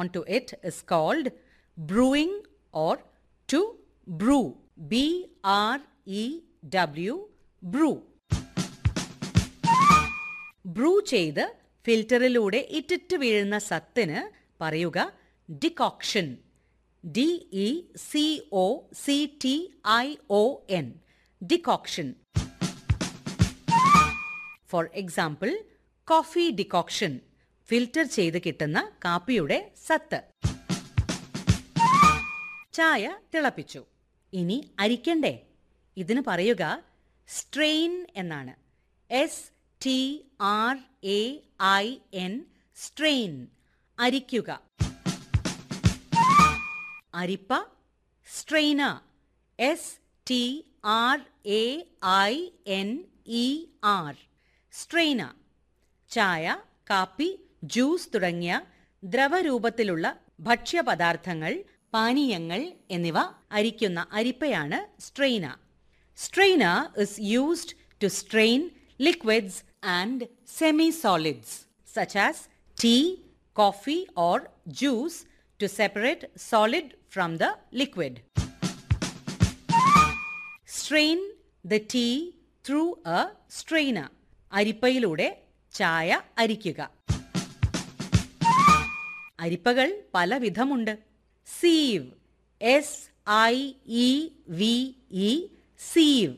onto it is called brewing or to brew. B R E W, brew. Brew ചെയ്ത് ഫിൽറ്ററിലൂടെ ഇറ്റിറ്റ് വീഴുന്ന സത്തിന് പറയുക decoction D E C O C T I O N decoction for example coffee decoction filter ചെയ്ത് കിട്ടുന്ന കാപ്പിയുടെ സത്ത് ചായ തിളപ്പിച്ചു ഇനി അരിക്കണ്ടേ ഇതിന് പറയുക സ്ട്രെയിൻ എന്നാണ് S T R A I N strain അരിക്കുക അരിപ്പ strainer S T R A I N E R strainer ചായ കാപ്പി ജ്യൂസ് തുടങ്ങിയ ദ്രവരൂപത്തിലുള്ള ഭക്ഷ്യപദാർത്ഥങ്ങൾ പാനീയങ്ങൾ എന്നിവ അരിക്കുന്ന അരിപ്പയാണ് strainer strainer is used to strain liquids and semi-solids such as tea, coffee or juice to separate solid from the liquid. Strain the tea through a strainer. അരിപ്പയിലൂടെ ചായ അരിക്കുക അരിപ്പകൾ പല വിധമുണ്ട് sieve S I E V E sieve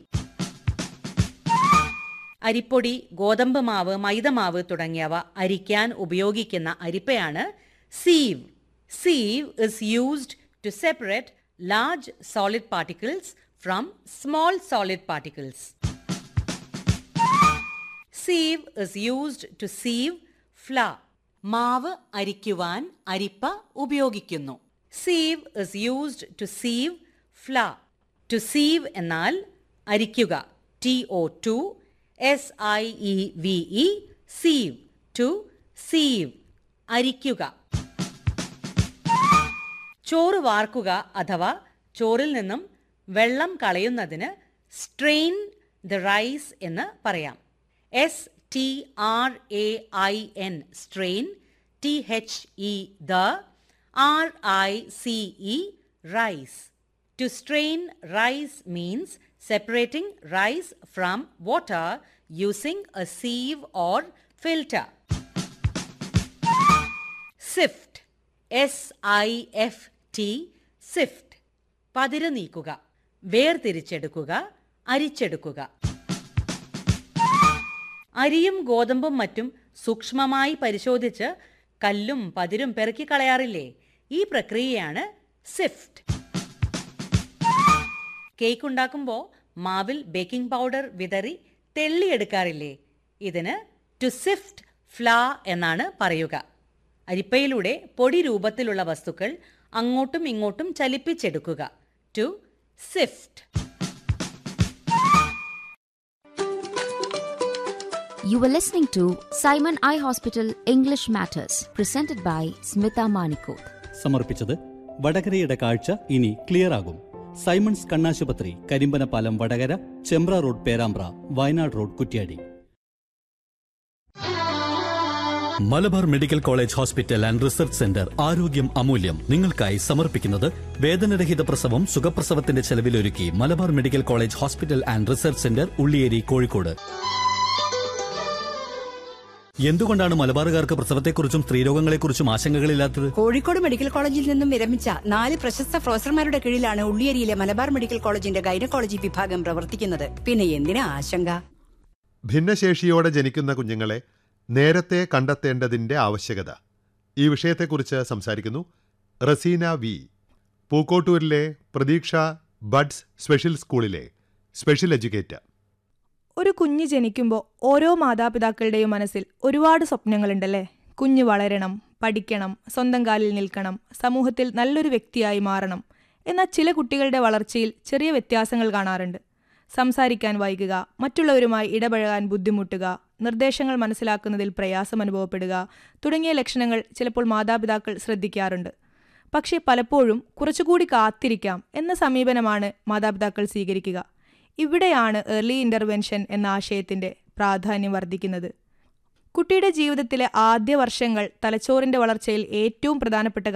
അരിപ്പൊടി ഗോതമ്പ് മാവ് മൈദമാവ് തുടങ്ങിയവ അരിക്കാൻ ഉപയോഗിക്കുന്ന അരിപ്പയാണ് sieve sieve is used to separate large solid particles from small solid particles sieve is used to sieve flour മാവ് അരിക്കുവാൻ അരിപ്പ ഉപയോഗിക്കുന്നു sieve is used to sieve flour to sieve എന്നാൽ അരിക്കുക T O to S I E V E sieve to sieve അരിക്കുക ചോറ് വാർക്കുക അഥവാ ചോറിൽ നിന്നും വെള്ളം കളയുന്നതിന് സ്ട്രെയിൻ ദ റൈസ് എന്ന് പറയാം S T R A I N strain T H E the R I C E rice To strain rice means separating rice from water using a sieve or filter. Sift S I F T sift പതിര് നീക്കുക വേർതിരിച്ചെടുക്കുക അരിച്ചെടുക്കുക അരിയും ഗോതമ്പും മറ്റും സൂക്ഷ്മമായി പരിശോധിച്ച് കല്ലും പതിരും പെറുക്കി കളയാറില്ലേ ഈ പ്രക്രിയയാണ് സിഫ്റ്റ് കേക്ക് ഉണ്ടാക്കുമ്പോൾ മാവിൽ ബേക്കിംഗ് പൗഡർ വിതറി തെള്ളിയെടുക്കാറില്ലേ ഇതിന് ടു സിഫ്റ്റ് ഫ്ലാ എന്നാണ് പറയുക അരിപ്പയിലൂടെ പൊടി രൂപത്തിലുള്ള വസ്തുക്കൾ അങ്ങോട്ടും ഇങ്ങോട്ടും ചലിപ്പിച്ചെടുക്കുക to sift You were listening to Simon Eye Hospital English Matters, presented by Smita Manikot. സമർപ്പിച്ചത് വടകരയുടെ കാഴ്ച ഇനി ക്ലിയർ ആകും സൈമൺസ് കണ്ണാശുപത്രി Karimbanapalam Vadakara Chembra road Perambra Wayanad road Kuttiadi Malabar medical college hospital and research centre ആരോഗ്യം അമൂല്യം നിങ്ങൾക്കായി സമർപ്പിക്കുന്നത് വേദനരഹിത പ്രസവം സുഖപ്രസവത്തിന്റെ ചെലവിലൊരുക്കി Malabar medical college hospital and research centre Ulliyeri Kozhikode എന്തുകൊണ്ടാണ് മലബാറുകാർക്ക് പ്രസവത്തെക്കുറിച്ചും സ്ത്രീരോഗങ്ങളെക്കുറിച്ചും ആശങ്കകളില്ലാത്തത് കോഴിക്കോട് മെഡിക്കൽ കോളേജിൽ നിന്നും വിരമിച്ച നാല് പ്രശസ്ത പ്രൊഫസർമാരുടെ കീഴിലാണ് ഉള്ളിയേരിയിലെ മലബാർ മെഡിക്കൽ കോളേജിന്റെ ഗൈനക്കോളജി വിഭാഗം പ്രവർത്തിക്കുന്നത് പിന്നെ എന്തിനാ ആശങ്ക ഭിന്നശേഷിയോടെ ജനിക്കുന്ന കുഞ്ഞുങ്ങളെ നേരത്തെ കണ്ടെത്തേണ്ടതിന്റെ ആവശ്യകത ഈ വിഷയത്തെക്കുറിച്ച് സംസാരിക്കുന്നു റസീന വി പൂക്കോട്ടൂരിലെ പ്രതീക്ഷ ബഡ്സ് സ്പെഷ്യൽ സ്കൂളിലെ സ്പെഷ്യൽ എഡ്യൂക്കേറ്റർ ഒരു കുഞ്ഞ് ജനിക്കുമ്പോൾ ഓരോ മാതാപിതാക്കളുടെയും മനസ്സിൽ ഒരുപാട് സ്വപ്നങ്ങളുണ്ടല്ലേ കുഞ്ഞ് വളരണം പഠിക്കണം സ്വന്തം കാലിൽ നിൽക്കണം സമൂഹത്തിൽ നല്ലൊരു വ്യക്തിയായി മാറണം എന്നാൽ ചില കുട്ടികളുടെ വളർച്ചയിൽ ചെറിയ വ്യത്യാസങ്ങൾ കാണാറുണ്ട് സംസാരിക്കാൻ വൈകുക മറ്റുള്ളവരുമായി ഇടപഴകാൻ ബുദ്ധിമുട്ടുക നിർദ്ദേശങ്ങൾ മനസ്സിലാക്കുന്നതിൽ പ്രയാസം അനുഭവപ്പെടുക തുടങ്ങിയ ലക്ഷണങ്ങൾ ചിലപ്പോൾ മാതാപിതാക്കൾ ശ്രദ്ധിക്കാറുണ്ട് പക്ഷേ പലപ്പോഴും കുറച്ചുകൂടി കാത്തിരിക്കാം എന്ന സമീപനമാണ് മാതാപിതാക്കൾ സ്വീകരിക്കുക ഇവിടെയാണ് ഏർലി ഇൻ്റർവെൻഷൻ എന്ന ആശയത്തിൻ്റെ പ്രാധാന്യം വർദ്ധിക്കുന്നത് കുട്ടിയുടെ ജീവിതത്തിലെ ആദ്യ വർഷങ്ങൾ തലച്ചോറിൻ്റെ വളർച്ചയിൽ ഏറ്റവും പ്രധാനപ്പെട്ട